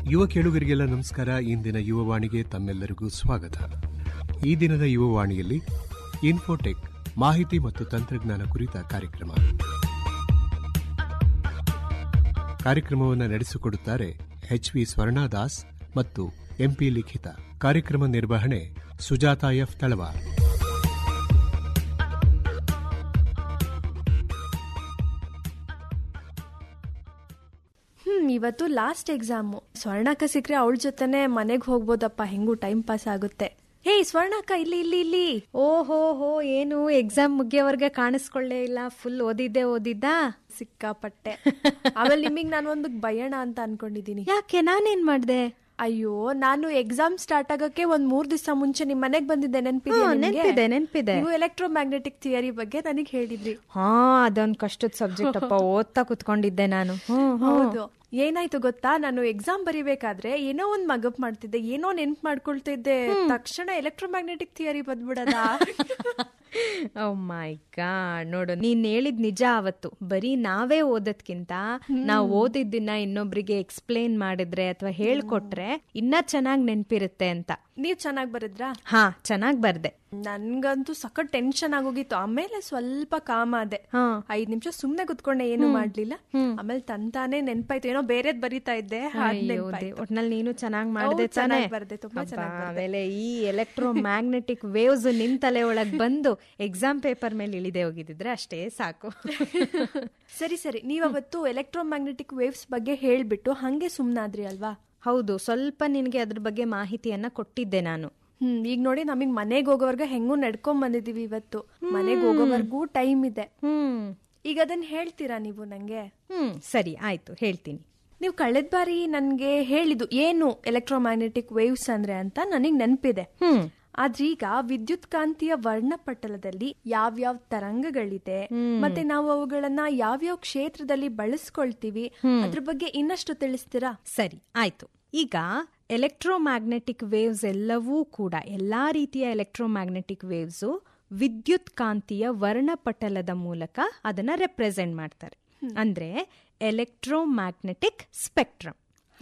ಯುವ ಕೇಳುಗರಿಗೆಲ್ಲ ನಮಸ್ಕಾರ ಇಂದಿನ ಯುವವಾಣಿಗೆ ತಮ್ಮೆಲ್ಲರಿಗೂ ಸ್ವಾಗತ ಈ ದಿನದ ಯುವವಾಣಿಯಲ್ಲಿ ಇನ್ಫೋಟೆಕ್ ಮಾಹಿತಿ ಮತ್ತು ತಂತ್ರಜ್ಞಾನ ಕುರಿತ ಕಾರ್ಯಕ್ರಮ ಕಾರ್ಯಕ್ರಮವನ್ನು ನಡೆಸಿಕೊಡುತ್ತಾರೆ ಎಚ್ ವಿ ಸ್ವರ್ಣದಾಸ್ ಮತ್ತು ಎಂಪಿ ಲಿಖಿತ ಕಾರ್ಯಕ್ರಮ ನಿರ್ವಹಣೆ ಸುಜಾತ ಎಫ್ ತಳವಾರ್ ಹ್ಮ್ ಇವತ್ತು ಲಾಸ್ಟ್ ಎಕ್ಸಾಮು ಸ್ವರ್ಣಕ್ಕ ಸಿಕ್ರೆ ಅವಳ ಜೊತೆನೆ ಮನೆಗ್ ಹೋಗ್ಬೋದಪ್ಪ ಹೆಂಗೂ ಟೈಮ್ ಪಾಸ್ ಆಗುತ್ತೆ ಹೇ ಸ್ವರ್ಣಕ್ಕ ಇಲ್ಲಿ ಇಲ್ಲಿ ಇಲ್ಲಿ ಓಹೋ ಹೋ ಏನು ಎಕ್ಸಾಮ್ ಮುಗಿಯೋವರೆಗೆ ಕಾಣಿಸ್ಕೊಳ್ಳೇ ಇಲ್ಲ ಫುಲ್ ಓದಿದ್ದೆ ಓದಿದ್ದಾ ಸಿಕ್ಕಾಪಟ್ಟೆ ಆಮೇಲೆ ನಿಮಗ್ ನಾನು ಒಂದು ಬಯಣ ಅಂತ ಅನ್ಕೊಂಡಿದೀನಿ ಯಾಕೆ ನಾನೇನ್ ಮಾಡ್ದೆ ಅಯ್ಯೋ ನಾನು ಎಕ್ಸಾಮ್ ಸ್ಟಾರ್ಟ್ ಆಗಕ್ಕೆ ಒಂದ್ ಮೂರ್ ದಿವಸ ಮುಂಚೆ ನಿಮ್ ಮನೆಗ್ ಬಂದಿದ್ದೆ ನೆನ್ಪಿದೆ ಹ್ಮ್, ನೆನ್ಪಿದೆ, ನೆನ್ಪಿದೆ. ನೀವು ಎಲೆಕ್ಟ್ರೋ ಮ್ಯಾಗ್ನೆಟಿಕ್ ಥಿಯರಿ ಬಗ್ಗೆ ನನಗೆ ಹೇಳಿದ್ರಿ ಹಾ ಅದೊಂದ್ ಕಷ್ಟದ ಸಬ್ಜೆಕ್ಟ್ ಅಪ್ಪ ಓದ್ತಾ ಕುತ್ಕೊಂಡಿದ್ದೆ ನಾನು ಹ್ಮ್ ಹ್ಮ್. ಹೌದು ಏನಾಯ್ತು ಗೊತ್ತಾ ನಾನು ಎಕ್ಸಾಮ್ ಬರಿಬೇಕಾದ್ರೆ ಏನೋ ಒಂದ್ ಮಗಪ್ ಮಾಡ್ತಿದ್ದೆ ಏನೋ ನೆನ್ಪ್ ಮಾಡ್ಕೊಳ್ತಿದ್ದೆ ತಕ್ಷಣ ಎಲೆಕ್ಟ್ರೋ ಮ್ಯಾಗ್ನೆಟಿಕ್ ಥಿಯರಿ ಬಂದ್ಬಿಡದ ಓ ಮೈ ಗಾಡ್ ನೋಡು ನೀನ್ ಹೇಳಿದ್ ನಿಜ ಅವತ್ತು ಬರೀ ನಾವೇ ಓದೋದ್ಕಿಂತ ನಾವ್ ಓದಿದ್ದನ್ನ ಇನ್ನೊಬ್ರಿಗೆ ಎಕ್ಸ್ಪ್ಲೇನ್ ಮಾಡಿದ್ರೆ ಅಥವಾ ಹೇಳ್ಕೊಟ್ರೆ ಇನ್ನ ಚೆನ್ನಾಗ್ ನೆನ್ಪಿರುತ್ತೆ ಅಂತ ನೀವ್ ಚೆನ್ನಾಗ್ ಬರದ್ರಾ ಹಾ ಚೆನ್ನಾಗ್ ಬರ್ದೆ ನನ್ಗಂತೂ ಸಖತ್ ಟೆನ್ಷನ್ ಆಗೋಗಿತ್ತು ಆಮೇಲೆ ಸ್ವಲ್ಪ ಕಾಮ ಆದೆ ಹಾ ಐದ್ ನಿಮಿಷ ಸುಮ್ನೆ ಕುತ್ಕೊಂಡೆ ಏನು ಮಾಡ್ಲಿಲ್ಲ ಆಮೇಲೆ ತಂತಾನೆ ನೆನ್ಪಾಯ್ತು ಏನೋ ಬೇರೆದ್ ಬರಿತಾ ಇದ್ದೆ ಅದ್ ಅಯ್ಯೋ ನೆನ್ಪಾಯ್ತು. ದೇ- ಒಟ್ನಲ್ಲಿ ನೀನು ಚೆನ್ನಾಗ್ ಮಾಡಿದೆ ಹೌದ್, ಚೆನ್ನಾಗ್ ಬರ್ದೆ, ತುಂಬಾ ಚೆನ್ನಾಗ್ ಬರ್ದೆ. ಆಮೇಲೆ ಈ ಎಲೆಕ್ಟ್ರೋ ಮ್ಯಾಗ್ನೆಟಿಕ್ ವೇವ್ಸ್ ನಿನ್ ತಲೆ ಒಳಗ್ ಬಂದು ಎಕ್ಸಾಮ್ ಪೇಪರ್ ಮೇಲೆ ಇಳಿದೆ ಹೋಗಿದ್ರೆ ಅಷ್ಟೇ ಸಾಕು ಸರಿ ಸರಿ ನೀವ್ ಅವತ್ತು ಎಲೆಕ್ಟ್ರೋ ಮ್ಯಾಗ್ನೆಟಿಕ್ ವೇವ್ಸ್ ಬಗ್ಗೆ ಹೇಳ್ಬಿಟ್ಟು ಹಂಗೆ ಸುಮ್ನಾದ್ರಿ ಅಲ್ವಾ ಹೌದು ಸ್ವಲ್ಪ ನಿನ್ಗೆ ಅದ್ರ ಬಗ್ಗೆ ಮಾಹಿತಿಯನ್ನ ಕೊಟ್ಟಿದ್ದೆ ನಾನು ಹ್ಮ್ ಈಗ ನೋಡಿ ನಮಗ್ ಮನೆಗ್ ಹೋಗೋವರ್ಗ ಹೆಂಗೂ ನಡ್ಕೊಂಡ್ ಬಂದಿದೀವಿ ಇವತ್ತು ಮನೆಗ್ ಹೋಗೋವರ್ಗೂ ಟೈಮ್ ಇದೆ ಹ್ಮ್ ಈಗ ಅದನ್ನ ಹೇಳ್ತೀರಾ ನೀವು ನಂಗೆ ಹ್ಮ್ ಸರಿ ಆಯ್ತು ಹೇಳ್ತೀನಿ ನೀವು ಕಳೆದ ಬಾರಿ ನನ್ಗೆ ಹೇಳಿದ್ದು ಏನು ಎಲೆಕ್ಟ್ರೋ ಮ್ಯಾಗ್ನೆಟಿಕ್ ವೇವ್ಸ್ ಅಂದ್ರೆ ಅಂತ ನನಗ್ ನೆನಪಿದೆ ಹ್ಮ್ ಆದ್ರೀಗ ವಿದ್ಯುತ್ ಕಾಂತೀಯ ವರ್ಣಪಟಲದಲ್ಲಿ ಯಾವ್ಯಾವ ತರಂಗಗಳಿದೆ ಮತ್ತೆ ನಾವು ಅವುಗಳನ್ನ ಯಾವ್ಯಾವ ಕ್ಷೇತ್ರದಲ್ಲಿ ಬಳಸ್ಕೊಳ್ತೀವಿ ಅದ್ರ ಬಗ್ಗೆ ಇನ್ನಷ್ಟು ತಿಳಿಸ್ತೀರಾ ಸರಿ ಆಯ್ತು ಈಗ ಎಲೆಕ್ಟ್ರೋಮ್ಯಾಗ್ನೆಟಿಕ್ ವೇವ್ಸ್ ಎಲ್ಲವೂ ಕೂಡ ಎಲ್ಲಾ ರೀತಿಯ ಎಲೆಕ್ಟ್ರೋಮ್ಯಾಗ್ನೆಟಿಕ್ ವೇವ್ಸ್ ವಿದ್ಯುತ್ ಕಾಂತೀಯ ವರ್ಣಪಟಲದ ಮೂಲಕ ಅದನ್ನ ರೆಪ್ರೆಸೆಂಟ್ ಮಾಡ್ತಾರೆ ಅಂದ್ರೆ ಎಲೆಕ್ಟ್ರೋಮ್ಯಾಗ್ನೆಟಿಕ್ ಸ್ಪೆಕ್ಟ್ರಮ್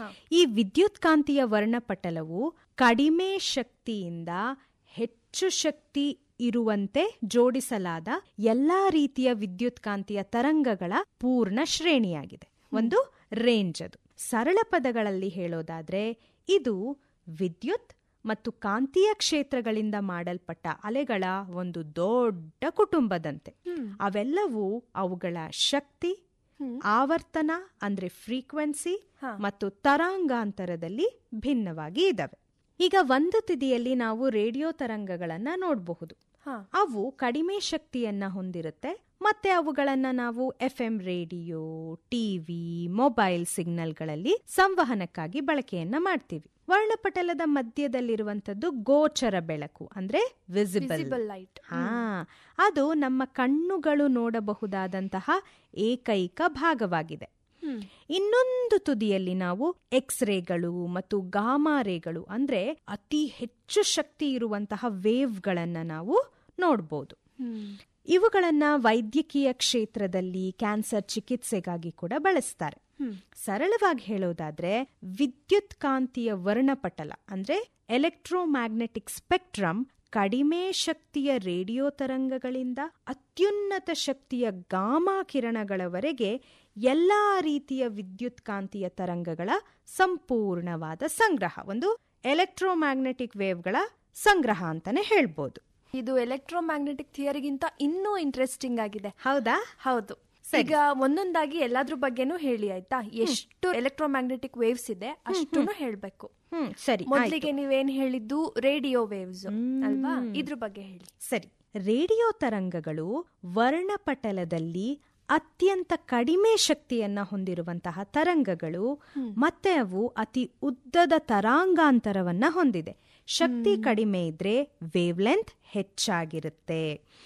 ಈ ವಿದ್ಯುತ್ ಕಾಂತೀಯ ವರ್ಣಪಟಲವು ಕಡಿಮೆ ಶಕ್ತಿಯಿಂದ ಹೆಚ್ಚು ಶಕ್ತಿ ಇರುವಂತೆ ಜೋಡಿಸಲಾದ ಎಲ್ಲಾ ರೀತಿಯ ವಿದ್ಯುತ್ ಕಾಂತೀಯ ತರಂಗಗಳ ಪೂರ್ಣ ಶ್ರೇಣಿಯಾಗಿದೆ ಒಂದು ರೇಂಜ್ ಅದು ಸರಳ ಪದಗಳಲ್ಲಿ ಹೇಳೋದಾದ್ರೆ ಇದು ವಿದ್ಯುತ್ ಮತ್ತು ಕಾಂತೀಯ ಕ್ಷೇತ್ರಗಳಿಂದ ಮಾಡಲ್ಪಟ್ಟ ಅಲೆಗಳ ಒಂದು ದೊಡ್ಡ ಕುಟುಂಬದಂತೆ ಅವೆಲ್ಲವೂ ಅವುಗಳ ಶಕ್ತಿ ಆವರ್ತನ ಅಂದ್ರೆ ಫ್ರೀಕ್ವೆನ್ಸಿ ಮತ್ತು ತರಾಂಗಾಂತರದಲ್ಲಿ ಭಿನ್ನವಾಗಿ ಇದಾವೆ ಈಗ ಒಂದು ತುದಿಯಲ್ಲಿ ನಾವು ರೇಡಿಯೋ ತರಂಗಗಳನ್ನ ನೋಡಬಹುದು ಹಾ. ಅವು ಕಡಿಮೆ ಶಕ್ತಿಯನ್ನ ಹೊಂದಿರುತ್ತೆ ಮತ್ತೆ ಅವುಗಳನ್ನ ನಾವು F M radio TV mobile ಸಿಗ್ನಲ್ಗಳಲ್ಲಿ ಸಂವಹನಕ್ಕಾಗಿ ಬಳಕೆಯನ್ನ ಮಾಡ್ತೀವಿ ವರ್ಣಪಟಲದ ಮಧ್ಯದಲ್ಲಿರುವಂತದ್ದು ಗೋಚರ ಬೆಳಕು ಅಂದ್ರೆ ವಿಸಿಬಲ್ ವಿಸಿಬಲ್ ಲೈಟ್ ಹಾ ಅದು ನಮ್ಮ ಕಣ್ಣುಗಳು ನೋಡಬಹುದಾದಂತಹ ಏಕೈಕ ಭಾಗವಾಗಿದೆ ಇನ್ನೊಂದು ತುದಿಯಲ್ಲಿ ನಾವು ಎಕ್ಸ್ ರೇಗಳು ಮತ್ತು ಗಾಮಾ ರೇಗಳು ಅಂದ್ರೆ ಅತಿ ಹೆಚ್ಚು ಶಕ್ತಿ ಇರುವಂತಹ ವೇವ್ಗಳನ್ನ ನಾವು ನೋಡಬಹುದು ಇವುಗಳನ್ನ ವೈದ್ಯಕೀಯ ಕ್ಷೇತ್ರದಲ್ಲಿ ಕ್ಯಾನ್ಸರ್ ಚಿಕಿತ್ಸೆಗಾಗಿ ಕೂಡ ಬಳಸ್ತಾರೆ ಸರಳವಾಗಿ ಹೇಳೋದಾದ್ರೆ ವಿದ್ಯುತ್ ಕಾಂತೀಯ ವರ್ಣಪಟಲ ಅಂದ್ರೆ ಎಲೆಕ್ಟ್ರೋಮ್ಯಾಗ್ನೆಟಿಕ್ ಸ್ಪೆಕ್ಟ್ರಮ್ ಕಡಿಮೆ ಶಕ್ತಿಯ ರೇಡಿಯೋ ತರಂಗಗಳಿಂದ ಅತ್ಯುನ್ನತ ಶಕ್ತಿಯ ಗಾಮಾ ಕಿರಣಗಳವರೆಗೆ ಎಲ್ಲಾ ರೀತಿಯ ವಿದ್ಯುತ್ ಕಾಂತೀಯ ತರಂಗಗಳ ಸಂಪೂರ್ಣವಾದ ಸಂಗ್ರಹ ಒಂದು ಎಲೆಕ್ಟ್ರೋಮ್ಯಾಗ್ನೆಟಿಕ್ ವೇವ್ಗಳ ಸಂಗ್ರಹ ಅಂತಾನೆ ಹೇಳ್ಬೋದು ಇದು ಎಲೆಕ್ಟ್ರೋ ಮ್ಯಾಗ್ನೆಟಿಕ್ ಥಿಯರಿಗಿಂತ ಇನ್ನೂ ಇಂಟ್ರೆಸ್ಟಿಂಗ್ ಆಗಿದೆ ಹೌದಾ ಹೌದು ಈಗ ಒಂದೊಂದಾಗಿ ಎಲ್ಲಾದ್ರ ಬಗ್ಗೆನೂ ಹೇಳಿ ಆಯ್ತಾ ಎಷ್ಟು ಎಲೆಕ್ಟ್ರೋ ಮ್ಯಾಗ್ನೆಟಿಕ್ ವೇವ್ಸ್ ಇದೆ ಅಷ್ಟನ್ನು ಹೇಳ್ಬೇಕು ಹ್ಮ್ ಸರಿ ಮೊದಲಿಗೆ ನೀವೇನ್ ಹೇಳಿದ್ದು ರೇಡಿಯೋ ವೇವ್ಸ್ ಅಲ್ವಾ ಇದ್ರ ಬಗ್ಗೆ ಹೇಳಿ ಸರಿ ರೇಡಿಯೋ ತರಂಗಗಳು ವರ್ಣಪಟಲದಲ್ಲಿ ಅತ್ಯಂತ ಕಡಿಮೆ ಶಕ್ತಿಯನ್ನ ಹೊಂದಿರುವಂತಹ ತರಂಗಗಳು ಮತ್ತೆ ಅವು ಅತಿ ಉದ್ದದ ತರಾಂಗಾಂತರವನ್ನ ಹೊಂದಿದೆ ಶಕ್ತಿ ಕಡಿಮೆ ಇದ್ರೆ ವೇವ್ ಲೆಂತ್ ಹೆಚ್ಚಾಗಿರುತ್ತೆ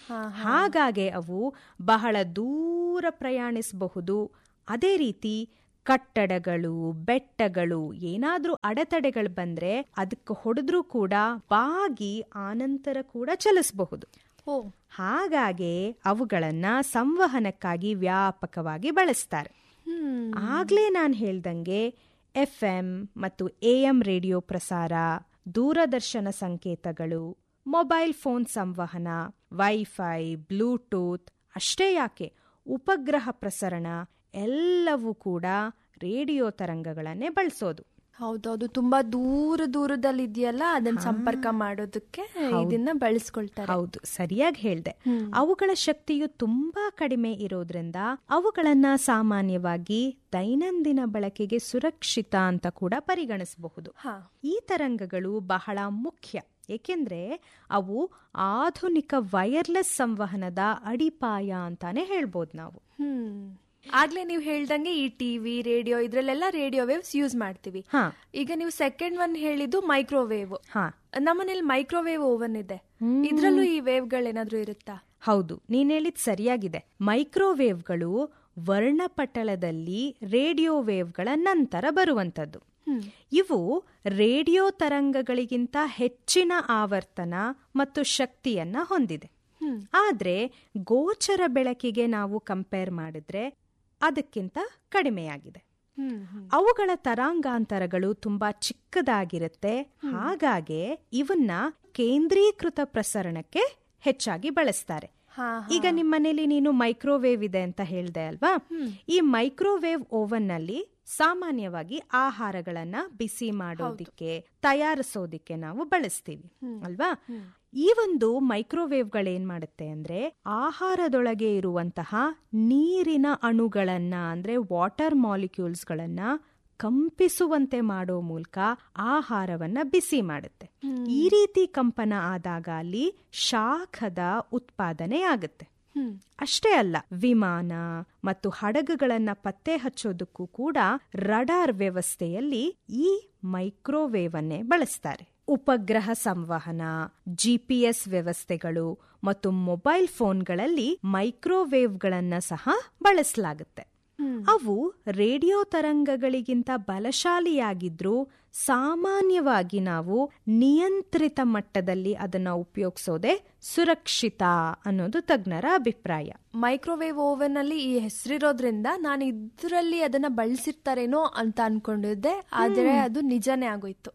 ಹಾಗಾಗಿ ಅವು ಬಹಳ ದೂರ ಪ್ರಯಾಣಿಸಬಹುದು ಅದೇ ರೀತಿ ಕಟ್ಟಡಗಳು ಬೆಟ್ಟಗಳು ಏನಾದ್ರೂ ಅಡೆತಡೆಗಳು ಬಂದ್ರೆ ಅದಕ್ಕೆ ಹೊಡೆದ್ರೂ ಕೂಡ ಬಾಗಿ ಆನಂತರ ಕೂಡ ಚಲಿಸಬಹುದು ಓ ಹಾಗಾಗಿ ಅವುಗಳನ್ನ ಸಂವಹನಕ್ಕಾಗಿ ವ್ಯಾಪಕವಾಗಿ ಬಳಸ್ತಾರೆ ಹ್ಮ್ ಆಗ್ಲೇ ನಾನು ಹೇಳ್ದಂಗೆ ಎಫ್ಎಂ ಮತ್ತು ಎಎಂ ರೇಡಿಯೋ ಪ್ರಸಾರ ದೂರದರ್ಶನ ಸಂಕೇತಗಳು ಮೊಬೈಲ್ ಫೋನ್ ಸಂವಹನ ವೈಫೈ ಬ್ಲೂಟೂತ್ ಅಷ್ಟೇ ಯಾಕೆ ಉಪಗ್ರಹ ಪ್ರಸರಣ ಎಲ್ಲವೂ ಕೂಡ ರೇಡಿಯೋ ತರಂಗಗಳನ್ನೇ ಬಳಸೋದು ಹೌದೌದು ತುಂಬಾ ದೂರ ದೂರದಲ್ಲಿ ಇದೆಯಲ್ಲ ಅದನ್ನ ಸಂಪರ್ಕ ಮಾಡೋದಕ್ಕೆ ಇದನ್ನ ಬಳಸ್ಕೊಳ್ತಾರೆ ಹೌದು ಸರಿಯಾಗಿ ಹೇಳ್ದೆ ಅವುಗಳ ಶಕ್ತಿಯು ತುಂಬಾ ಕಡಿಮೆ ಇರೋದ್ರಿಂದ ಅವುಗಳನ್ನ ಸಾಮಾನ್ಯವಾಗಿ ದೈನಂದಿನ ಬಳಕೆಗೆ ಸುರಕ್ಷಿತ ಅಂತ ಕೂಡ ಪರಿಗಣಿಸಬಹುದು ಹಾ ಈ ತರಂಗಗಳು ಬಹಳ ಮುಖ್ಯ ಏಕೆಂದ್ರೆ ಅವು ಆಧುನಿಕ ವೈರ್ಲೆಸ್ ಸಂವಹನದ ಅಡಿಪಾಯ ಅಂತಾನೆ ಹೇಳ್ಬೋದು ನಾವು ಹ್ಮ್ ಆಗ್ಲೇ ನೀವು ಹೇಳ್ದಂಗೆ ಈ ಟಿವಿ ರೇಡಿಯೋ ಇದ್ರಲ್ಲೆಲ್ಲ ರೇಡಿಯೋ ವೇವ್ಸ್ ಯೂಸ್ ಮಾಡ್ತೀವಿ ಹಾ ಈಗ ನೀವು ಸೆಕೆಂಡ್ ಒನ್ ಹೇಳಿದ್ದು ಮೈಕ್ರೋವೇವ್ ಹಾ ನಮ್ಮನೇಲಿ ಮೈಕ್ರೋವೇವ್ ಓವನ್ ಇದೆ ಇದ್ರಲ್ಲೂ ಈ ವೇವ್ಗಳೇನಾದ್ರೂ ಇರುತ್ತಾ ಹೌದು ನೀನ್ ಹೇಳಿದ್ ಸರಿಯಾಗಿದೆ ಮೈಕ್ರೋವೇವ್ಗಳು ವರ್ಣಪಟಲದಲ್ಲಿ ರೇಡಿಯೋ ವೇವ್ಗಳ ನಂತರ ಬರುವಂತದ್ದು ಇವು ರೇಡಿಯೋ ತರಂಗಗಳಿಗಿಂತ ಹೆಚ್ಚಿನ ಆವರ್ತನ ಮತ್ತು ಶಕ್ತಿಯನ್ನ ಹೊಂದಿದೆ ಆದ್ರೆ ಗೋಚರ ಬೆಳಕಿಗೆ ನಾವು ಕಂಪೇರ್ ಮಾಡಿದ್ರೆ ಅದಕ್ಕಿಂತ ಕಡಿಮೆಯಾಗಿದೆ ಹ್ಮ್ ಹ್ಮ್. ಅವುಗಳ ತರಾಂಗಾಂತರಗಳು ತುಂಬಾ ಚಿಕ್ಕದಾಗಿರುತ್ತೆ ಹಾಗಾಗಿ ಇವನ್ನ ಕೇಂದ್ರೀಕೃತ ಪ್ರಸರಣಕ್ಕೆ ಹೆಚ್ಚಾಗಿ ಬಳಸ್ತಾರೆ ಹಾ ಈಗ ನಿಮ್ಮ ಮನೇಲಿ ನೀನು ಮೈಕ್ರೋವೇವ್ ಇದೆ ಅಂತ ಹೇಳ್ದೆ ಅಲ್ವಾ ಈ ಮೈಕ್ರೋವೇವ್ ಓವನ್ ನಲ್ಲಿ ಸಾಮಾನ್ಯವಾಗಿ ಆಹಾರಗಳನ್ನ ಬಿಸಿ ಮಾಡೋದಿಕ್ಕೆ ತಯಾರಿಸೋದಿಕ್ಕೆ ನಾವು ಬಳಸ್ತೀವಿ ಅಲ್ವಾ ಈ ಒಂದು ಮೈಕ್ರೋವೇವ್ಗಳೇನ್ ಮಾಡುತ್ತೆ ಅಂದ್ರೆ ಆಹಾರದೊಳಗೆ ಇರುವಂತಹ ನೀರಿನ ಅಣುಗಳನ್ನ ಅಂದ್ರೆ ವಾಟರ್ ಮಾಲಿಕ್ಯೂಲ್ಸ್ ಗಳನ್ನ ಕಂಪಿಸುವಂತೆ ಮಾಡೋ ಮೂಲಕ ಆಹಾರವನ್ನ ಬಿಸಿ ಮಾಡುತ್ತೆ ಈ ರೀತಿ ಕಂಪನ ಆದಾಗ ಅಲ್ಲಿ ಶಾಖದ ಉತ್ಪಾದನೆ ಆಗುತ್ತೆ ಹ್ಮ್ ಅಷ್ಟೇ ಅಲ್ಲ ವಿಮಾನ ಮತ್ತು ಹಡಗುಗಳನ್ನ ಪತ್ತೆ ಹಚ್ಚೋದಕ್ಕೂ ಕೂಡ ರಡಾರ್ ವ್ಯವಸ್ಥೆಯಲ್ಲಿ ಈ ಮೈಕ್ರೋವೇವ್ ಅನ್ನೇ ಬಳಸ್ತಾರೆ ಉಪಗ್ರಹ ಸಂವಹನ ಜಿಪಿಎಸ್ ವ್ಯವಸ್ಥೆಗಳು ಮತ್ತು ಮೊಬೈಲ್ ಫೋನ್ಗಳಲ್ಲಿ ಮೈಕ್ರೋವೇವ್ಗಳನ್ನ ಸಹ ಬಳಸಲಾಗುತ್ತೆ ಅವು ರೇಡಿಯೋ ತರಂಗಗಳಿಗಿಂತ ಬಲಶಾಲಿಯಾಗಿದ್ರೂ ಸಾಮಾನ್ಯವಾಗಿ ನಾವು ನಿಯಂತ್ರಿತ ಮಟ್ಟದಲ್ಲಿ ಅದನ್ನ ಉಪಯೋಗಿಸೋದೇ ಸುರಕ್ಷಿತ ಅನ್ನೋದು ತಜ್ಞರ ಅಭಿಪ್ರಾಯ ಮೈಕ್ರೋವೇವ್ ಓವನ್ ಅಲ್ಲಿ ಈ ಹೆಸರಿರೋದ್ರಿಂದ ನಾನು ಇದ್ರಲ್ಲಿ ಅದನ್ನ ಬಳಸಿರ್ತಾರೇನೋ ಅಂತ ಅನ್ಕೊಂಡಿದ್ದೆ ಆದ್ರೆ ಅದು ನಿಜಾನೇ ಆಗೋಯ್ತು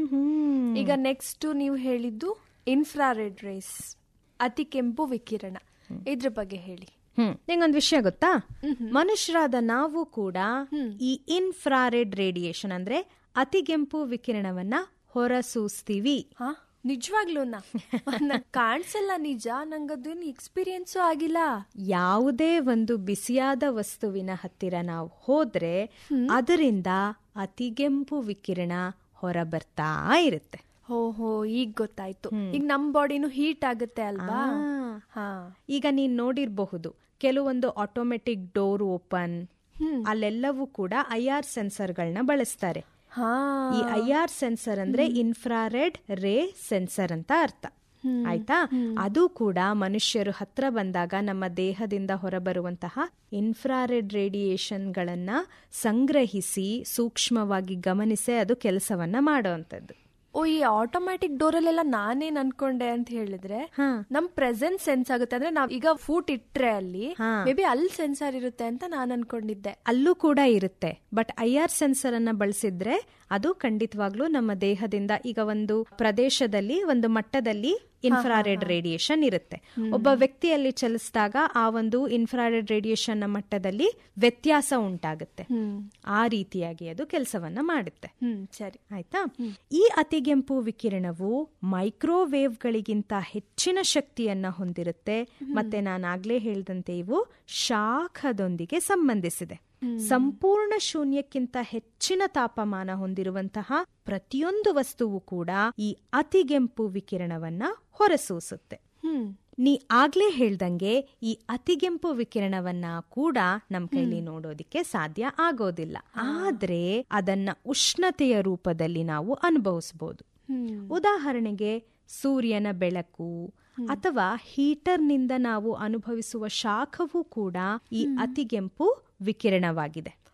ಈಗ ನೆಕ್ಸ್ಟ್ ನೀವು ಹೇಳಿದ್ದು ಇನ್ಫ್ರಾರೆಡ್ ರೇಸ್ ಅತಿ ಕೆಂಪು ವಿಕಿರಣ ಇದ್ರ ಬಗ್ಗೆ ಹೇಳಿ ಹ್ಮ್ ನಿಂಗೊಂದ್ ವಿಷಯ ಗೊತ್ತಾ ಮನುಷ್ಯರಾದ ನಾವು ಕೂಡ ಈ ಇನ್ಫ್ರಾರೆಡ್ ರೇಡಿಯೇಷನ್ ಅಂದ್ರೆ ಅತಿಗೆಂಪು ವಿಕಿರಣವನ್ನ ಹೊರಸೂಸ್ತೀವಿ ಹಾ ನಿಜವಾಗ್ಲೂನಾ ನಂಗ್ ಕಾಣ್ಸಲ್ಲ ನಿಜ ನಂಗದೇನು ಎಕ್ಸ್ಪೀರಿಯನ್ಸು ಆಗಿಲ್ಲ ಯಾವುದೇ ಒಂದು ಬಿಸಿಯಾದ ವಸ್ತುವಿನ ಹತ್ತಿರ ನಾವು ಹೋದ್ರೆ ಅದರಿಂದ ಅತಿಗೆಂಪು ವಿಕಿರಣ ಹೊರಬರ್ತಾ ಇರುತ್ತೆ ಹೋ ಹೋ ಈಗ ಗೊತ್ತಾಯ್ತು ಈಗ ನಮ್ ಬಾಡಿನೂ ಹೀಟ್ ಆಗುತ್ತೆ ಅಲ್ವಾ ಹಾ ಈಗ ನೀನ್ ನೋಡಿರ್ಬಹುದು ಕೆಲವೊಂದು ಆಟೋಮೆಟಿಕ್ ಡೋರ್ ಓಪನ್ ಅಲ್ಲೆಲ್ಲವೂ ಕೂಡ ಐ ಆರ್ ಸೆನ್ಸರ್ಗಳನ್ನ ಬಳಸ್ತಾರೆ ಹಾ ಈ ಐ ಆರ್ ಸೆನ್ಸರ್ ಅಂದ್ರೆ ಇನ್ಫ್ರಾರೆಡ್ ರೇ ಸೆನ್ಸರ್ ಅಂತ ಅರ್ಥ ಆಯ್ತಾ ಅದು ಕೂಡ ಮನುಷ್ಯರು ಹತ್ರ ಬಂದಾಗ ನಮ್ಮ ದೇಹದಿಂದ ಹೊರಬರುವಂತಹ ಇನ್ಫ್ರಾರೆಡ್ ರೇಡಿಯೇಷನ್ ಗಳನ್ನ ಸಂಗ್ರಹಿಸಿ ಸೂಕ್ಷ್ಮವಾಗಿ ಗಮನಿಸಿ ಅದು ಕೆಲಸವನ್ನ ಮಾಡುವಂತದ್ದು ಓ ಈ ಆಟೋಮ್ಯಾಟಿಕ್ ಡೋರಲ್ಲೆಲ್ಲ ನಾನೇನ್ ಅನ್ಕೊಂಡೆ ಅಂತ ಹೇಳಿದ್ರೆ ಹಾ. ನಮ್ ಪ್ರೆಸೆನ್ಸ್ ಸೆನ್ಸ್ ಆಗುತ್ತೆ ಅಂದ್ರೆ ನಾವ್ ಈಗ ಫೂಟ್ ಇಟ್ರೆ ಅಲ್ಲಿ ಹಾ. ಮೇ ಬಿ ಅಲ್ಲಿ ಸೆನ್ಸಾರ್ ಇರುತ್ತೆ ಅಂತ ನಾನ್ ಅನ್ಕೊಂಡಿದ್ದೆ ಅಲ್ಲೂ ಕೂಡ ಇರುತ್ತೆ ಬಟ್ ಐ ಆರ್ ಸೆನ್ಸರ್ ಅನ್ನ ಬಳಸಿದ್ರೆ ಅದು ಖಂಡಿತವಾಗ್ಲೂ ನಮ್ಮ ದೇಹದಿಂದ ಈಗ ಒಂದು ಪ್ರದೇಶದಲ್ಲಿ ಒಂದು ಮಟ್ಟದಲ್ಲಿ ಇನ್ಫ್ರಾರೆಡ್ ರೇಡಿಯೇಷನ್ ಇರುತ್ತೆ ಒಬ್ಬ ವ್ಯಕ್ತಿಯಲ್ಲಿ ಚಲಿಸಿದಾಗ ಆ ಒಂದು ಇನ್ಫ್ರಾರೆಡ್ ರೇಡಿಯೇಷನ್ ನ ಮಟ್ಟದಲ್ಲಿ ವ್ಯತ್ಯಾಸ ಉಂಟಾಗುತ್ತೆ ಆ ರೀತಿಯಾಗಿ ಅದು ಕೆಲಸವನ್ನ ಮಾಡುತ್ತೆ ಹ್ಮ್ ಸರಿ ಆಯ್ತಾ ಈ ಅತಿಗೆಂಪು ವಿಕಿರಣವು ಮೈಕ್ರೋವೇವ್ಗಳಿಗಿಂತ ಹೆಚ್ಚಿನ ಶಕ್ತಿಯನ್ನ ಹೊಂದಿರುತ್ತೆ ಮತ್ತೆ ನಾನಾಗ್ಲೇ ಹೇಳ್ದಂತೆ ಇವು ಶಾಖದೊಂದಿಗೆ ಸಂಬಂಧಿಸಿದೆ ಸಂಪೂರ್ಣ ಶೂನ್ಯಕ್ಕಿಂತ ಹೆಚ್ಚಿನ ತಾಪಮಾನ ಹೊಂದಿರುವಂತಹ ಪ್ರತಿಯೊಂದು ವಸ್ತುವು ಕೂಡ ಈ ಅತಿಗೆಂಪು ವಿಕಿರಣವನ್ನ ಹೊರಸೂಸುತ್ತೆ ಹ್ಮ್ ನೀ ಆಗ್ಲೇ ಹೇಳ್ದಂಗೆ ಈ ಅತಿಗೆಂಪು ವಿಕಿರಣವನ್ನ ಕೂಡ ನಮ್ ಕೈಲಿ ನೋಡೋದಿಕ್ಕೆ ಸಾಧ್ಯ ಆಗೋದಿಲ್ಲ ಆದ್ರೆ ಅದನ್ನ ಉಷ್ಣತೆಯ ರೂಪದಲ್ಲಿ ನಾವು ಅನುಭವಿಸಬಹುದು ಉದಾಹರಣೆಗೆ ಸೂರ್ಯನ ಬೆಳಕು ಅಥವಾ ಹೀಟರ್ನಿಂದ ನಾವು ಅನುಭವಿಸುವ ಶಾಖವೂ ಕೂಡ ಈ ಅತಿಗೆಂಪು ವಿಕಿರಣವಾಗಿದೆ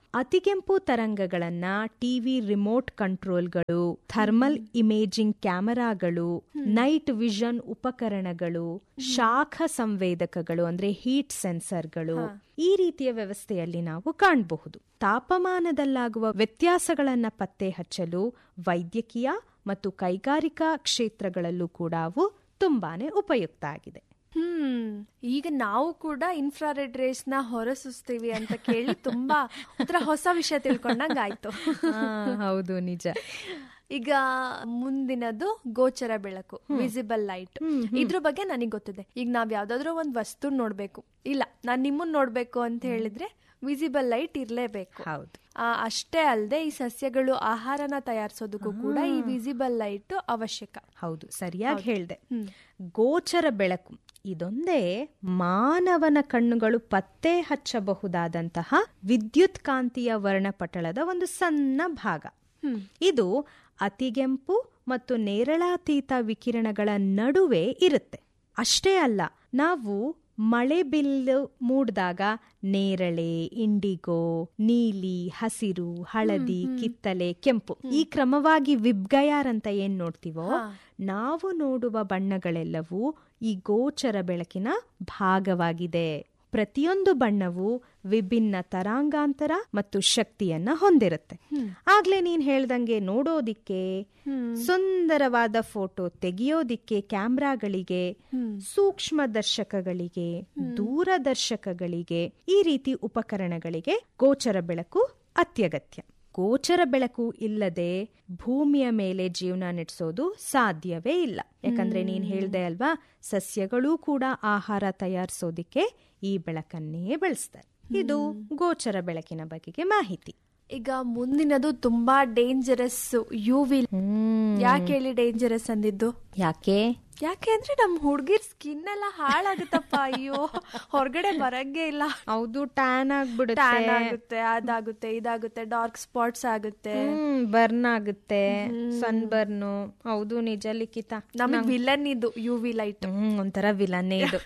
ಅತಿಗೆಂಪು ತರಂಗಗಳನ್ನ ಟಿವಿ ರಿಮೋಟ್ ಕಂಟ್ರೋಲ್ಗಳು ಥರ್ಮಲ್ ಇಮೇಜಿಂಗ್ ಕ್ಯಾಮೆರಾಗಳು ನೈಟ್ ವಿಷನ್ ಉಪಕರಣಗಳು ಶಾಖ ಸಂವೇದಕಗಳು ಅಂದ್ರೆ ಹೀಟ್ ಸೆನ್ಸರ್ಗಳು ಈ ರೀತಿಯ ವ್ಯವಸ್ಥೆಯಲ್ಲಿ ನಾವು ಕಾಣಬಹುದು ತಾಪಮಾನದಲ್ಲಾಗುವ ವ್ಯತ್ಯಾಸಗಳನ್ನ ಪತ್ತೆ ಹಚ್ಚಲು ವೈದ್ಯಕೀಯ ಮತ್ತು ಕೈಗಾರಿಕಾ ಕ್ಷೇತ್ರಗಳಲ್ಲೂ ಕೂಡ ಅವು ತುಂಬಾನೇ ಉಪಯುಕ್ತ ಆಗಿದೆ ಹ್ಮ್ ಈಗ ನಾವು ಕೂಡ ಇನ್ಫ್ರಾರೆಡ್ ರೇಸ್ ನ ಹೊರಸೂಸ್ತೀವಿ ಅಂತ ಕೇಳಿ ತುಂಬಾ ಒಂಥರ ಹೊಸ ವಿಷಯ ತಿಳ್ಕೊಂಡಂಗಾಯ್ತು ಹೌದು ನಿಜ ಈಗ ಮುಂದಿನದು ಗೋಚರ ಬೆಳಕು ವಿಸಿಬಲ್ ಲೈಟ್ ಇದ್ರ ಬಗ್ಗೆ ನನಗೆ ಗೊತ್ತಿದೆ ಈಗ ನಾವ್ ಯಾವ್ದಾದ್ರು ಒಂದ್ ವಸ್ತು ನೋಡ್ಬೇಕು ಇಲ್ಲ ನಾನ್ ನಿಮ್ಮನ್ ನೋಡ್ಬೇಕು ಅಂತ ಹೇಳಿದ್ರೆ ವಿಸಿಬಲ್ ಲೈಟ್ ಇರ್ಲೇಬೇಕು ಹೌದು ಆ, ಅಷ್ಟೇ ಅಲ್ಲದೆ ಈ ಸಸ್ಯಗಳು ಆಹಾರನ ತಯಾರಿಸೋದಕ್ಕೂ ಕೂಡ ಈ ವಿಸಿಬಲ್ ಲೈಟ್ ಅವಶ್ಯಕ ಹೌದು ಸರಿಯಾಗಿ ಹೇಳ್ದೆ ಗೋಚರ ಬೆಳಕು ಇದೊಂದೇ ಮಾನವನ ಕಣ್ಣುಗಳು ಪತ್ತೆ ಹಚ್ಚಬಹುದಾದಂತಹ ವಿದ್ಯುತ್ ಕಾಂತೀಯ ವರ್ಣಪಟಲದ ಒಂದು ಸಣ್ಣ ಭಾಗ ಇದು ಅತಿಗೆಂಪು ಮತ್ತು ನೇರಳಾತೀತ ವಿಕಿರಣಗಳ ನಡುವೆ ಇರುತ್ತೆ ಅಷ್ಟೇ ಅಲ್ಲ ನಾವು ಮಳೆ ಬಿಲ್ಲು ಮೂಡ್ದಾಗ ನೇರಳೆ ಇಂಡಿಗೋ ನೀಲಿ ಹಸಿರು ಹಳದಿ ಕಿತ್ತಲೆ ಕೆಂಪು ಈ ಕ್ರಮವಾಗಿ ವಿಬ್ಗಯಾರ್ ಅಂತ ಏನ್ ನೋಡ್ತೀವೋ ನಾವು ನೋಡುವ ಬಣ್ಣಗಳೆಲ್ಲವೂ ಈ ಗೋಚರ ಬೆಳಕಿನ ಭಾಗವಾಗಿದೆ ಪ್ರತಿಯೊಂದು ಬಣ್ಣವು ವಿಭಿನ್ನ ತರಾಂಗಾಂತರ ಮತ್ತು ಶಕ್ತಿಯನ್ನ ಹೊಂದಿರುತ್ತೆ ಆಗ್ಲೇ ನೀನ್ ಹೇಳ್ದಂಗೆ ನೋಡೋದಿಕ್ಕೆ ಸುಂದರವಾದ ಫೋಟೋ ತೆಗೆಯೋದಿಕ್ಕೆ ಕ್ಯಾಮ್ರಾಗಳಿಗೆ ಸೂಕ್ಷ್ಮ ದರ್ಶಕಗಳಿಗೆ ದೂರದರ್ಶಕಗಳಿಗೆ ಈ ರೀತಿ ಉಪಕರಣಗಳಿಗೆ ಗೋಚರ ಬೆಳಕು ಅತ್ಯಗತ್ಯ ಗೋಚರ ಬೆಳಕು ಇಲ್ಲದೆ ಭೂಮಿಯ ಮೇಲೆ ಜೀವನ ನಡೆಸೋದು ಸಾಧ್ಯವೇ ಇಲ್ಲ ಯಾಕಂದ್ರೆ ನೀನ್ ಹೇಳ್ದೆ ಅಲ್ವಾ ಸಸ್ಯಗಳೂ ಕೂಡ ಆಹಾರ ತಯಾರಿಸೋದಿಕ್ಕೆ ಈ ಬೆಳಕನ್ನೇ ಬಳಸ್ತಾರೆ ಇದು ಗೋಚರ ಬೆಳಕಿನ ಬಗೆಗೆ ಮಾಹಿತಿ ಈಗ ಮುಂದಿನದು ತುಂಬಾ ಡೇಂಜರಸ್ ಯು ವಿ ಯಾಕೆ ಹೇಳಿ ಡೇಂಜರಸ್ ಅಂದಿದ್ದು ಯಾಕೆ ಯಾಕೆ ಅಂದ್ರೆ ನಮ್ ಹುಡ್ಗಿರ್ ಸ್ಕಿನ್ ಎಲ್ಲ ಹಾಳಾಗುತ್ತಪ್ಪ ಅಯ್ಯೋ ಹೊರಗಡೆ ಬರಂಗೇ ಇಲ್ಲ ಹೌದು ಟ್ಯಾನ್ ಆಗ್ಬಿಡುತ್ತೆ ಟ್ಯಾನ್ ಆಗುತ್ತೆ ಅದಾಗುತ್ತೆ ಇದಾಗುತ್ತೆ ಡಾರ್ಕ್ ಸ್ಪಾಟ್ಸ್ ಆಗುತ್ತೆ ಬರ್ನ್ ಆಗುತ್ತೆ ಸನ್ ಬರ್ನು ಹೌದು ನಿಜ ಲಿಖಿತ ನಮಗ್ ವಿಲನ್ ಇದು ಯು ವಿ ಲೈಟ್ ಹ್ಮ್ ಒಂಥರ ವಿಲನ್ನೇ ಇದು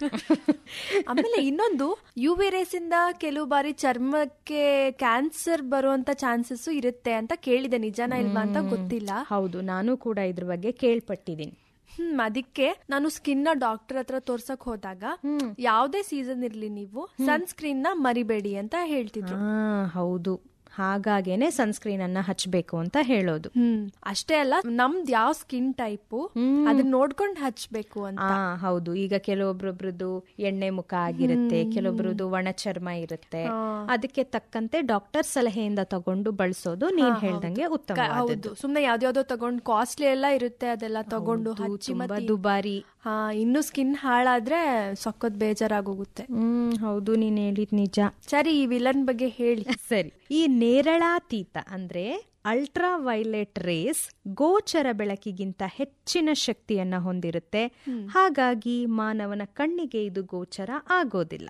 ಆಮೇಲೆ ಇನ್ನೊಂದು ಯು ವಿ ರೇಸ್ ಇಂದ ಕೆಲವು ಬಾರಿ ಚರ್ಮಕ್ಕೆ ಕ್ಯಾನ್ಸರ್ ಬರುವಂತ ಚಾನ್ಸಸ್ ಇರುತ್ತೆ ಅಂತ ಕೇಳಿದೆ ನಿಜನಾ ಇಲ್ವಾ ಅಂತ ಗೊತ್ತಿಲ್ಲ ಹೌದು ನಾನು ಕೂಡ ಇದ್ರ ಬಗ್ಗೆ ಕೇಳ್ಪಟ್ಟಿದ್ದೀನಿ ಹ್ಮ್ ಅದಕ್ಕೆ ನಾನು ಸ್ಕಿನ್ ನ ಡಾಕ್ಟರ್ ಹತ್ರ ತೋರ್ಸಕ್ ಹೋದಾಗ ಯಾವ್ದೇ ಸೀಸನ್ ಇರ್ಲಿ ನೀವು ಸನ್ಸ್ಕ್ರೀನ್ ನ ಮರಿಬೇಡಿ ಅಂತ ಹೇಳ್ತಿದ್ರು ಆ ಹೌದು ಹಾಗಾಗೇನೆ ಸನ್ಸ್ಕ್ರೀನ್ ಅನ್ನ ಹಚ್ಬೇಕು ಅಂತ ಹೇಳೋದು ಹ್ಮ್ ಅಷ್ಟೇ ಅಲ್ಲ ನಮ್ದ್ ಯಾವ ಸ್ಕಿನ್ ಟೈಪು ಅದನ್ನ ನೋಡ್ಕೊಂಡ್ ಹಚ್ಬೇಕು ಅಂತ ಆ ಹೌದು ಈಗ ಕೆಲವೊಬ್ರೊಬ್ರದ್ದು ಎಣ್ಣೆ ಮುಖ ಆಗಿರುತ್ತೆ ಕೆಲವೊಬ್ರದ್ದು ಒಣ ಚರ್ಮ ಇರುತ್ತೆ ಅದಕ್ಕೆ ತಕ್ಕಂತೆ ಡಾಕ್ಟರ್ ಸಲಹೆಯಿಂದ ತಗೊಂಡು ಬಳಸೋದು ನೀನ್ ಹೇಳ್ದಂಗೆ ಉತ್ತಮ ಕ- ಹೌದು ಸುಮ್ನೆ ಯಾವ್ದ್ಯಾವ್ದೋ ತಗೊಂಡ್ ಕಾಸ್ಟ್ಲಿ ಎಲ್ಲ ಇರುತ್ತೆ ಅದೆಲ್ಲ ತಗೊಂಡು ಹಚ್ಚಿ ತುಂಬಾ ಮತ್ತೆ ದುಬಾರಿ ಹಾ ಇನ್ನು ಸ್ಕಿನ್ ಹಾಳಾದ್ರೆ ಸಖತ್ ಬೇಜಾರಾಗೋಗುತ್ತೆ ಹ್ಮ್ ಹೌದು ನೀನ್ ಹೇಳಿದ್ ನಿಜ ಸರಿ ಈ ವಿಲನ್ ಬಗ್ಗೆ ಹೇಳಿ ಸರಿ ಈ ನೇರಳಾತೀತ ಅಂದ್ರೆ ಅಲ್ಟ್ರಾ ವೈಲೆಟ್ ರೇಸ್ ಗೋಚರ ಬೆಳಕಿಗಿಂತ ಹೆಚ್ಚಿನ ಶಕ್ತಿಯನ್ನ ಹೊಂದಿರುತ್ತೆ ಹಾಗಾಗಿ ಮಾನವನ ಕಣ್ಣಿಗೆ ಇದು ಗೋಚರ ಆಗೋದಿಲ್ಲ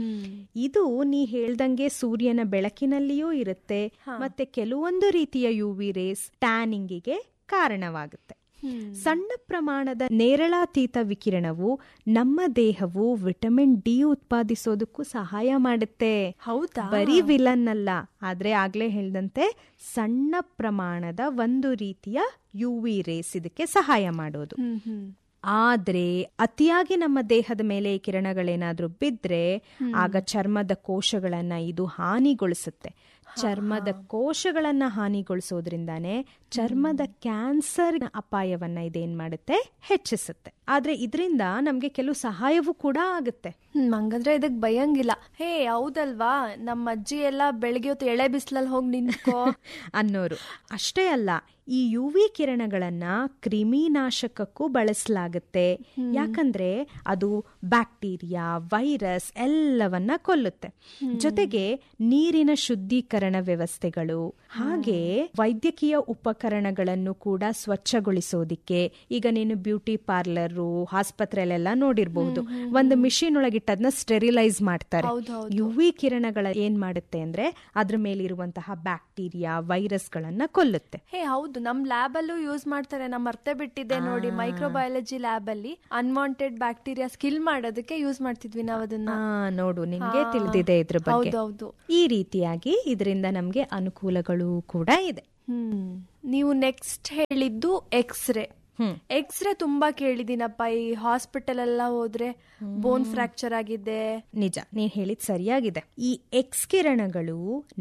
ಇದು ನೀ ಹೇಳ್ದಂಗೆ ಸೂರ್ಯನ ಬೆಳಕಿನಲ್ಲಿಯೂ ಇರುತ್ತೆ ಮತ್ತೆ ಕೆಲವೊಂದು ರೀತಿಯ ಯು ವಿ ರೇಸ್ ಟ್ಯಾನಿಂಗಿಗೆ ಕಾರಣವಾಗುತ್ತೆ ಸಣ್ಣ ಪ್ರಮಾಣದ ನೇರಳಾತೀತ ವಿಕಿರಣವು ನಮ್ಮ ದೇಹವು ವಿಟಮಿನ್ ಡಿ ಉತ್ಪಾದಿಸೋದಕ್ಕೂ ಸಹಾಯ ಮಾಡುತ್ತೆ ಹೌದಾ ಬರೀ ವಿಲನ್ ಅಲ್ಲ ಆದ್ರೆ ಆಗ್ಲೇ ಹೇಳ್ದಂತೆ ಸಣ್ಣ ಪ್ರಮಾಣದ ಒಂದು ರೀತಿಯ ಯು ವಿ ರೇಸ್ ಇದಕ್ಕೆ ಸಹಾಯ ಮಾಡೋದು ಹ್ಮ್ ಹ್ಮ್ ಆದ್ರೆ ಅತಿಯಾಗಿ ನಮ್ಮ ದೇಹದ ಮೇಲೆ ಈ ಕಿರಣಗಳೇನಾದ್ರೂ ಬಿದ್ರೆ ಆಗ ಚರ್ಮದ ಕೋಶಗಳನ್ನ ಇದು ಹಾನಿಗೊಳಿಸುತ್ತೆ ಚರ್ಮದ ಕೋಶಗಳನ್ನ ಹಾನಿಗೊಳಿಸೋದ್ರಿಂದಾನೇ ಚರ್ಮದ ಕ್ಯಾನ್ಸರ್ ಅಪಾಯವನ್ನ ಇದೇನ್ ಮಾಡುತ್ತೆ ಹೆಚ್ಚಿಸುತ್ತೆ ಆದ್ರೆ ಇದರಿಂದ ನಮ್ಗೆ ಕೆಲವು ಸಹಾಯವೂ ಕೂಡ ಆಗುತ್ತೆ ಹ್ಮ್ ಹಂಗಂದ್ರೆ ಇದಕ್ ಭಯಂಗಿಲ್ಲ ಹೇ ಹೌದಲ್ವಾ ನಮ್ಮ ಅಜ್ಜಿ ಎಲ್ಲ ಬೆಳಗ್ಗೆ ಹೊತ್ತು ಎಳೆ ಬಿಸಿಲಲ್ಲಿ ಹೋಗಿ ನಿಂತ್ಕೋ ಅನ್ನೋರು ಅಷ್ಟೇ ಅಲ್ಲ ಈ ಯು ವಿ ಕಿರಣಗಳನ್ನ ಕ್ರಿಮಿನಾಶಕಕ್ಕೂ ಬಳಸಲಾಗುತ್ತೆ ಯಾಕಂದ್ರೆ ಅದು ಬ್ಯಾಕ್ಟೀರಿಯಾ ವೈರಸ್ ಎಲ್ಲವನ್ನ ಕೊಲ್ಲುತ್ತೆ ಜೊತೆಗೆ ನೀರಿನ ಶುದ್ಧೀಕರಣ ವ್ಯವಸ್ಥೆಗಳು ಹಾಗೆ ವೈದ್ಯಕೀಯ ಉಪಕರಣಗಳನ್ನು ಕೂಡ ಸ್ವಚ್ಛಗೊಳಿಸೋದಿಕ್ಕೆ ಈಗ ನೀನು ಬ್ಯೂಟಿ ಪಾರ್ಲರ್ ಥಿಯೇಟರ್ ಆಸ್ಪತ್ರೆಯಲ್ಲೆಲ್ಲ ನೋಡಿರ್ಬಹುದು ಒಂದು ಮಿಷಿನ್ ಒಳಗಿಟ್ಟದ್ನ ಸ್ಟೆರಿಲೈಸ್ ಮಾಡ್ತಾರೆ ಹೌದೌದು. ಯು ವಿ ಕಿರಣಗಳ ಏನ್ ಮಾಡುತ್ತೆ ಅಂದ್ರೆ ಅದ್ರ ಮೇಲಿರುವಂತಹ ಬ್ಯಾಕ್ಟೀರಿಯಾ ವೈರಸ್ಗಳನ್ನ ಕೊಲ್ಲುತ್ತೆ ಹೇ ಹೌದು ನಮ್ ಲ್ಯಾಬ್ ಅಲ್ಲೂ ಯೂಸ್ ಮಾಡ್ತಾರೆ ನಮ್ ಮರ್ತೆ ಬಿಟ್ಟಿದೆ ನೋಡಿ ಮೈಕ್ರೋಬಯಾಲಜಿ ಲ್ಯಾಬ್ ಅಲ್ಲಿ ಅನ್ವಾಂಟೆಡ್ ಬ್ಯಾಕ್ಟೀರಿಯಾ ಸ್ಕಿಲ್ ಮಾಡೋದಕ್ಕೆ ಯೂಸ್ ಮಾಡ್ತಿದ್ವಿ ನಾವು ಅದನ್ನ ಆ, ನೋಡು ನಿಮ್ಗೆ ತಿಳಿದಿದೆ ಇದ್ರ ಬಗ್ಗೆ ಹೌದೌದು ಈ ರೀತಿಯಾಗಿ ಇದರಿಂದ ನಮ್ಗೆ ಅನುಕೂಲಗಳು ಕೂಡ ಇದೆ ಹ್ಮ್ ನೀವು ನೆಕ್ಸ್ಟ್ ಹೇಳಿದ್ದು ಎಕ್ಸ್ರೇ ಹ್ಮ್. ಎಕ್ಸ್ರೇ ತುಂಬಾ ಕೇಳಿದೀನಪ್ಪ ಈ ಹಾಸ್ಪಿಟಲ್ ಎಲ್ಲ ಹೋದ್ರೆ ಬೋನ್ ಫ್ರಾಕ್ಚರ್ ಆಗಿದೆ ನಿಜ ನೀನ್ ಹೇಳಿದ್ ಸರಿಯಾಗಿದೆ ಈ ಎಕ್ಸ್ ಕಿರಣಗಳು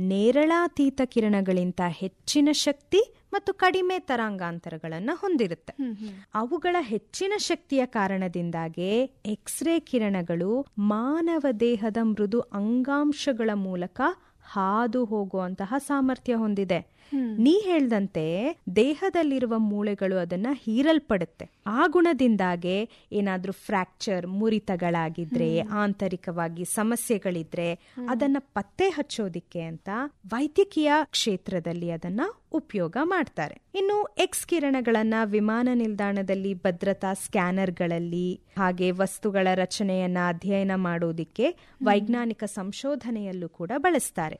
ನೇರಳಾತೀತ ಕಿರಣಗಳಿಂತ ಹೆಚ್ಚಿನ ಶಕ್ತಿ ಮತ್ತು ಕಡಿಮೆ ತರಂಗಾಂತರಗಳನ್ನ ಹೊಂದಿರುತ್ತೆ ಅವುಗಳ ಹೆಚ್ಚಿನ ಶಕ್ತಿಯ ಕಾರಣದಿಂದಾಗಿ ಎಕ್ಸ್ರೇ ಕಿರಣಗಳು ಮಾನವ ದೇಹದ ಮೃದು ಅಂಗಾಂಶಗಳ ಮೂಲಕ ಹಾದು ಹೋಗುವಂತಹ ಸಾಮರ್ಥ್ಯ ಹೊಂದಿದೆ ನೀ ಹೇಳ್ದಂತೆ ದೇಹದಲ್ಲಿರುವ ಮೂಳೆಗಳು ಅದನ್ನ ಹೀರಲ್ಪಡುತ್ತೆ ಆ ಗುಣದಿಂದಾಗೆ ಏನಾದ್ರೂ ಫ್ರಾಕ್ಚರ್ ಮುರಿತಗಳಾಗಿದ್ರೆ ಆಂತರಿಕವಾಗಿ ಸಮಸ್ಯೆಗಳಿದ್ರೆ ಅದನ್ನ ಪತ್ತೆ ಹಚ್ಚೋದಿಕ್ಕೆ ಅಂತ ವೈದ್ಯಕೀಯ ಕ್ಷೇತ್ರದಲ್ಲಿ ಅದನ್ನ ಉಪಯೋಗ ಮಾಡ್ತಾರೆ ಇನ್ನು ಎಕ್ಸ್ ಕಿರಣಗಳನ್ನ ವಿಮಾನ ನಿಲ್ದಾಣದಲ್ಲಿ ಭದ್ರತಾ ಸ್ಕ್ಯಾನರ್ಗಳಲ್ಲಿ ಹಾಗೆ ವಸ್ತುಗಳ ರಚನೆಯನ್ನ ಅಧ್ಯಯನ ಮಾಡೋದಿಕ್ಕೆ ವೈಜ್ಞಾನಿಕ ಸಂಶೋಧನೆಯಲ್ಲೂ ಕೂಡ ಬಳಸ್ತಾರೆ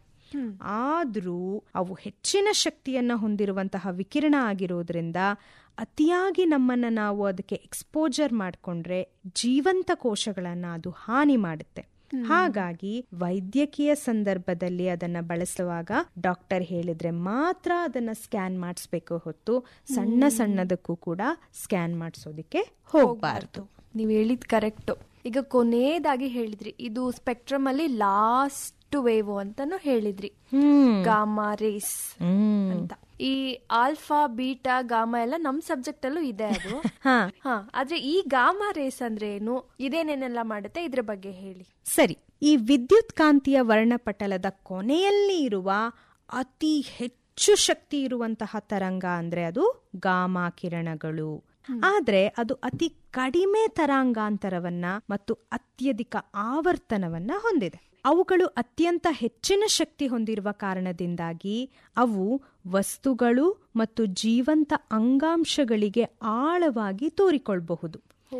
ಆದ್ರೂ ಅವು ಹೆಚ್ಚಿನ ಶಕ್ತಿಯನ್ನ ಹೊಂದಿರುವಂತಹ ವಿಕಿರಣ ಆಗಿರೋದ್ರಿಂದ ಅತಿಯಾಗಿ ನಮ್ಮನ್ನ ನಾವು ಅದಕ್ಕೆ ಎಕ್ಸ್ಪೋಜರ್ ಮಾಡ್ಕೊಂಡ್ರೆ ಜೀವಂತ ಕೋಶಗಳನ್ನ ಅದು ಹಾನಿ ಮಾಡುತ್ತೆ ಹಾಗಾಗಿ ವೈದ್ಯಕೀಯ ಸಂದರ್ಭದಲ್ಲಿ ಅದನ್ನ ಬಳಸುವಾಗ ಡಾಕ್ಟರ್ ಹೇಳಿದ್ರೆ ಮಾತ್ರ ಅದನ್ನ ಸ್ಕ್ಯಾನ್ ಮಾಡಿಸ್ಬೇಕು ಹೊತ್ತು ಸಣ್ಣ ಸಣ್ಣದಕ್ಕೂ ಕೂಡ ಸ್ಕ್ಯಾನ್ ಮಾಡಿಸೋದಿಕ್ಕೆ ಹೋಗಬಾರ್ದು ನೀವ್ ಹೇಳಿದ್ ಕರೆಕ್ಟ್ ಈಗ ಕೊನೆಯದಾಗಿ ಹೇಳಿದ್ರಿ ಇದು ಸ್ಪೆಕ್ಟ್ರಮ್ ಅಲ್ಲಿ ಲಾಸ್ಟ್ ವೇವ್ ಅಂತಾನು ಹೇಳಿದ್ರಿ ಹ್ಮ್ ಗಾಮಾ ರೇಸ್ ಹ್ಮ್ ಅಂತ ಈ ಆಲ್ಫಾ ಬೀಟಾ ಗಾಮಾ ಎಲ್ಲ ನಮ್ ಸಬ್ಜೆಕ್ಟ್ ಅಲ್ಲೂ ಇದೆ ಅದು ಹಾ ಹಾ ಆದ್ರೆ ಈ ಗಾಮಾ ರೇಸ್ ಅಂದ್ರೆ ಏನು ಇದೇನೇನೆಲ್ಲ ಮಾಡುತ್ತೆ ಇದ್ರ ಬಗ್ಗೆ ಹೇಳಿ ಸರಿ ಈ ವಿದ್ಯುತ್ ಕಾಂತೀಯ ವರ್ಣಪಟಲದ ಕೊನೆಯಲ್ಲಿ ಇರುವ ಅತಿ ಹೆಚ್ಚು ಶಕ್ತಿ ಇರುವಂತಹ ತರಂಗ ಅಂದ್ರೆ ಅದು ಗಾಮಾ ಕಿರಣಗಳು ಆದ್ರೆ ಅದು ಅತಿ ಕಡಿಮೆ ತರಂಗಾಂತರವನ್ನ ಮತ್ತು ಅತ್ಯಧಿಕ ಆವರ್ತನವನ್ನ ಹೊಂದಿದೆ ಅವುಗಳು ಅತ್ಯಂತ ಹೆಚ್ಚಿನ ಶಕ್ತಿ ಹೊಂದಿರುವ ಕಾರಣದಿಂದಾಗಿ ಅವು ವಸ್ತುಗಳು ಮತ್ತು ಜೀವಂತ ಅಂಗಾಂಶಗಳಿಗೆ ಆಳವಾಗಿ ತೋರಿಕೊಳ್ಳಬಹುದು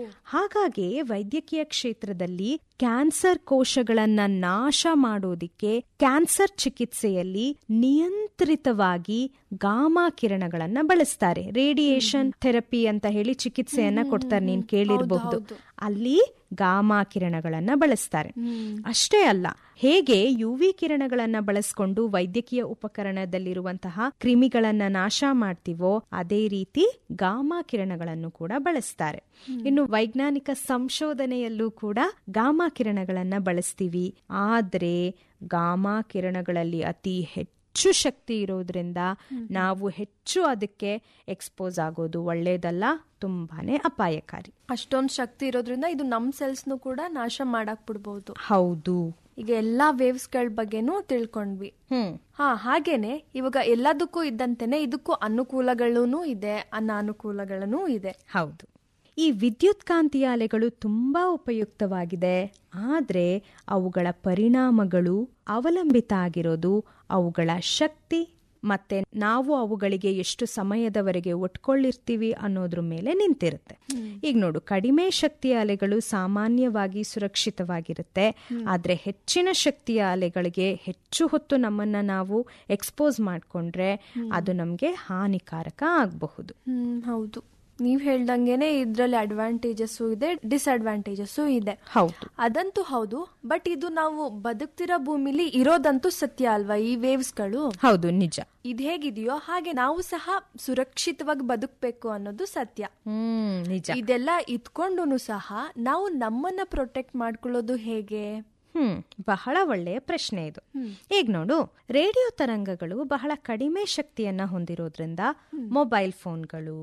ಹಾಗಾಗಿ ವೈದ್ಯಕೀಯ ಕ್ಷೇತ್ರದಲ್ಲಿ ಕ್ಯಾನ್ಸರ್ ಕೋಶಗಳನ್ನ ನಾಶ ಮಾಡೋದಿಕ್ಕೆ ಕ್ಯಾನ್ಸರ್ ಚಿಕಿತ್ಸೆಯಲ್ಲಿ ನಿಯಂತ್ರಿತವಾಗಿ ಗಾಮಾ ಕಿರಣಗಳನ್ನ ಬಳಸ್ತಾರೆ ರೇಡಿಯೇಷನ್ ಥೆರಪಿ ಅಂತ ಹೇಳಿ ಚಿಕಿತ್ಸೆಯನ್ನ ಕೊಡ್ತಾರೆ ನೀನ್ ಕೇಳಿರಬಹುದು ಅಲ್ಲಿ ಗಾಮಾ ಕಿರಣಗಳನ್ನ ಬಳಸ್ತಾರೆ ಅಷ್ಟೇ ಅಲ್ಲ ಹೇಗೆ ಯುವಿ ಕಿರಣಗಳನ್ನ ಬಳಸ್ಕೊಂಡು ವೈದ್ಯಕೀಯ ಉಪಕರಣದಲ್ಲಿರುವಂತಹ ಕ್ರಿಮಿಗಳನ್ನ ನಾಶ ಮಾಡ್ತೀವೋ ಅದೇ ರೀತಿ ಗಾಮಾ ಕಿರಣಗಳನ್ನು ಕೂಡ ಬಳಸ್ತಾರೆ ಇನ್ನು ವೈಜ್ಞಾನಿಕ ಸಂಶೋಧನೆಯಲ್ಲೂ ಕೂಡ ಗಾಮಾ ಕಿರಣಗಳನ್ನ ಬಳಸ್ತೀವಿ ಆದ್ರೆ ಗಾಮಾ ಕಿರಣಗಳಲ್ಲಿ ಅತಿ ಹೆಚ್ಚು ಹೆಚ್ಚು ಶಕ್ತಿ ಇರೋದ್ರಿಂದ ನಾವು ಹೆಚ್ಚು ಅದಕ್ಕೆ ಎಕ್ಸ್ಪೋಸ್ ಆಗೋದು ಒಳ್ಳೇದಲ್ಲ ತುಂಬಾನೇ ಅಪಾಯಕಾರಿ ಅಷ್ಟೊಂದ್ ಶಕ್ತಿ ಇರೋದ್ರಿಂದ ಇದು ನಮ್ ಸೆಲ್ಸ್ನು ಕೂಡ ನಾಶ ಮಾಡಕ್ ಬಿಡ್ಬಹುದು ಹೌದು ಈಗ ಎಲ್ಲಾ ವೇವ್ಸ್ ಗಳ ಬಗ್ಗೆನೂ ತಿಳ್ಕೊಂಡ್ವಿ ಹ್ಮ್ ಹಾ ಹಾಗೇನೆ ಇವಾಗ ಎಲ್ಲದಕ್ಕೂ ಇದ್ದಂತೆನೆ ಇದಕ್ಕೂ ಅನುಕೂಲಗಳೂ ಇದೆ ಅನಾನುಕೂಲಗಳೂ ಇದೆ ಹೌದು ಈ ವಿದ್ಯುತ್ ಕಾಂತೀಯ ಅಲೆಗಳು ತುಂಬಾ ಉಪಯುಕ್ತವಾಗಿದೆ ಆದರೆ ಅವುಗಳ ಪರಿಣಾಮಗಳು ಅವಲಂಬಿತ ಆಗಿರೋದು ಅವುಗಳ ಶಕ್ತಿ ಮತ್ತೆ ನಾವು ಅವುಗಳಿಗೆ ಎಷ್ಟು ಸಮಯದವರೆಗೆ ಒಟ್ಕೊಳ್ಳಿರ್ತೀವಿ ಅನ್ನೋದ್ರ ಮೇಲೆ ನಿಂತಿರುತ್ತೆ ಈಗ ನೋಡು ಕಡಿಮೆ ಶಕ್ತಿಯ ಅಲೆಗಳು ಸಾಮಾನ್ಯವಾಗಿ ಸುರಕ್ಷಿತವಾಗಿರುತ್ತೆ ಆದ್ರೆ ಹೆಚ್ಚಿನ ಶಕ್ತಿಯ ಅಲೆಗಳಿಗೆ ಹೆಚ್ಚು ಹೊತ್ತು ನಮ್ಮನ್ನ ನಾವು ಎಕ್ಸ್ಪೋಸ್ ಮಾಡ್ಕೊಂಡ್ರೆ ಅದು ನಮ್ಗೆ ಹಾನಿಕಾರಕ ಆಗಬಹುದು ಹ್ಮ್ ಹೌದು ನೀವ್ ಹೇಳ್ದಂಗೆನೆ ಇದ್ರಲ್ಲಿ ಅಡ್ವಾಂಟೇಜಸ್ಸು ಇದೆ ಡಿಸ್ಅಡ್ವಾಂಟೇಜಸ್ಸು ಇದೆ ಹೌದು ಅದಂತೂ ಹೌದು ಬಟ್ ಇದು ನಾವು ಬದುಕ್ತಿರೋ ಭೂಮಿಲಿ ಇರೋದಂತೂ ಸತ್ಯ ಅಲ್ವಾ ಈ ವೇವ್ಸ್ಗಳು ಹೌದು ನಿಜ ಇದ್ ಹೇಗಿದೆಯೋ ಹಾಗೆ ನಾವು ಸಹ ಸುರಕ್ಷಿತವಾಗಿ ಬದುಕ್ಬೇಕು ಅನ್ನೋದು ಸತ್ಯ ಹ್ಮ್ ನಿಜ ಇದೆಲ್ಲ ಇದ್ಕೊಂಡು ಸಹ ನಾವು ನಮ್ಮನ್ನ ಪ್ರೊಟೆಕ್ಟ್ ಮಾಡ್ಕೊಳ್ಳೋದು ಹೇಗೆ ಹ್ಮ್ ಬಹಳ ಒಳ್ಳೆಯ ಪ್ರಶ್ನೆ ಇದು ಈಗ ನೋಡು ರೇಡಿಯೋ ತರಂಗಗಳು ಬಹಳ ಕಡಿಮೆ ಶಕ್ತಿಯನ್ನ ಹೊಂದಿರೋದ್ರಿಂದ ಮೊಬೈಲ್ ಫೋನ್ಗಳು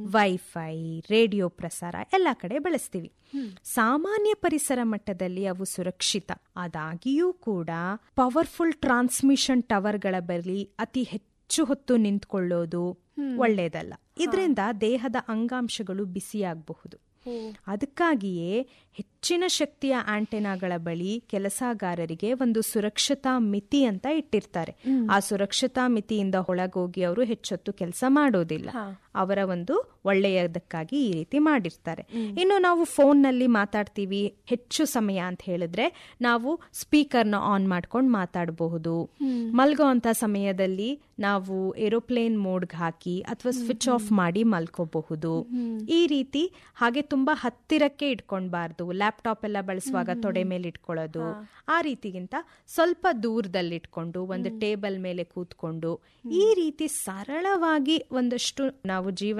ವೈಫೈ ರೇಡಿಯೋ ಪ್ರಸಾರ ಎಲ್ಲ ಕಡೆ ಬಳಸ್ತೀವಿ ಸಾಮಾನ್ಯ ಪರಿಸರ ಮಟ್ಟದಲ್ಲಿ ಅವು ಸುರಕ್ಷಿತ ಆದಾಗಿಯೂ ಕೂಡ ಪವರ್ಫುಲ್ ಟ್ರಾನ್ಸ್ಮಿಷನ್ ಟವರ್ಗಳ ಬಳಿ ಅತಿ ಹೆಚ್ಚು ಹೊತ್ತು ನಿಂತ್ಕೊಳ್ಳೋದು ಒಳ್ಳೇದಲ್ಲ ಇದರಿಂದ ದೇಹದ ಅಂಗಾಂಶಗಳು ಬಿಸಿಯಾಗಬಹುದು ಅದಕ್ಕಾಗಿಯೇ ಹೆಚ್ಚಿನ ಶಕ್ತಿಯ ಆಂಟೆನಾಗಳ ಬಳಿ ಕೆಲಸಗಾರರಿಗೆ ಒಂದು ಸುರಕ್ಷತಾ ಮಿತಿ ಅಂತ ಇಟ್ಟಿರ್ತಾರೆ ಆ ಸುರಕ್ಷತಾ ಮಿತಿಯಿಂದ ಒಳಗೋಗಿ ಅವರು ಹೆಚ್ಚೊತ್ತು ಕೆಲಸ ಮಾಡೋದಿಲ್ಲ ಅವರ ಒಂದು ಒಳ್ಳೆಯದಕ್ಕಾಗಿ ಈ ರೀತಿ ಮಾಡಿರ್ತಾರೆ ಇನ್ನು ನಾವು ಫೋನ್ ನಲ್ಲಿ ಮಾತಾಡ್ತೀವಿ ಹೆಚ್ಚು ಸಮಯ ಅಂತ ಹೇಳಿದ್ರೆ ನಾವು ಸ್ಪೀಕರ್ನ ಆನ್ ಮಾಡ್ಕೊಂಡು ಮಾತಾಡಬಹುದು ಮಲ್ಗೋ ಅಂತ ಸಮಯದಲ್ಲಿ ನಾವು ಏರೋಪ್ಲೇನ್ ಮೋಡ್ಗೆ ಹಾಕಿ ಅಥವಾ ಸ್ವಿಚ್ ಆಫ್ ಮಾಡಿ ಮಲ್ಕೋಬಹುದು ಈ ರೀತಿ ಹಾಗೆ ತುಂಬಾ ಹತ್ತಿರಕ್ಕೆ ಇಟ್ಕೊಳ್ಬಾರ್ದು ಲ್ಯಾಪ್ಟಾಪ್ ಎಲ್ಲ ಬಳಸುವಾಗ ತೊಡೆ ಮೇಲೆ ಇಟ್ಕೊಳ್ಳೋದು ಆ ರೀತಿಗಿಂತ ಸ್ವಲ್ಪ ದೂರದಲ್ಲಿ ಇಟ್ಕೊಂಡು ಒಂದು ಟೇಬಲ್ ಮೇಲೆ ಕೂತ್ಕೊಂಡು ಈ ರೀತಿ ಸರಳವಾಗಿ ಒಂದಷ್ಟು ನಾವು ಜೀವನ